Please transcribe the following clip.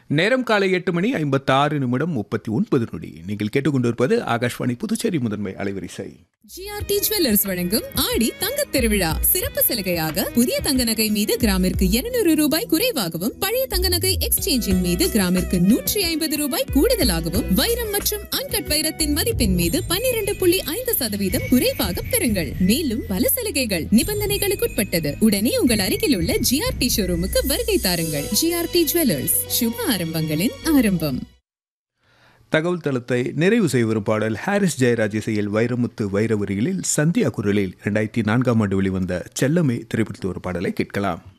நேரம் காலை எட்டு மணி ஐம்பத்தாறு நிமிடம் முப்பத்தி ஒன்பது நொடி நீங்கள் கேட்டுக்கொண்டிருப்பது ஆகாஷ்வாணி புதுச்சேரி முதன்மை அலைவரிசை ஜிஆர்டி ஜுவல்லர்ஸ் வழங்கும் ஆடி தங்க திருவிழா சிறப்பு சலுகையாக புதிய தங்க நகை மீது கிராமிற்கு 200 ரூபாய் குறைவாகவும் பழைய தங்க நகை எக்ஸ்சேஞ்சின் மீது கிராமிற்கு நூற்றி ஐம்பது ரூபாய் கூடுதலாகவும் வைரம் மற்றும் அன்கட் வைரத்தின் மதிப்பின் மீது 12.5% புள்ளி ஐந்து சதவீதம் குறைவாக பெறுங்கள் மேலும் பல சலுகைகள் நிபந்தனைகளுக்குட்பட்டது உடனே உங்கள் அருகில் உள்ள ஜிஆர்டி ஷோரூமுக்கு வருகை தாருங்கள் ஜிஆர்டி ஜுவல்லர்ஸ் சுப ஆரம்பங்களின் ஆரம்பம் தகவல் தளத்தை நிறைவு செய்வரும் பாடல் ஹாரிஸ் ஜெயராஜ் இசையில் வைரமுத்து வைரவரிகளில் சந்தியா குரலில் இரண்டாயிரத்தி நான்காம் ஆண்டு வெளிவந்த செல்லமே திரைப்படத்தில் ஒரு பாடலை கேட்கலாம்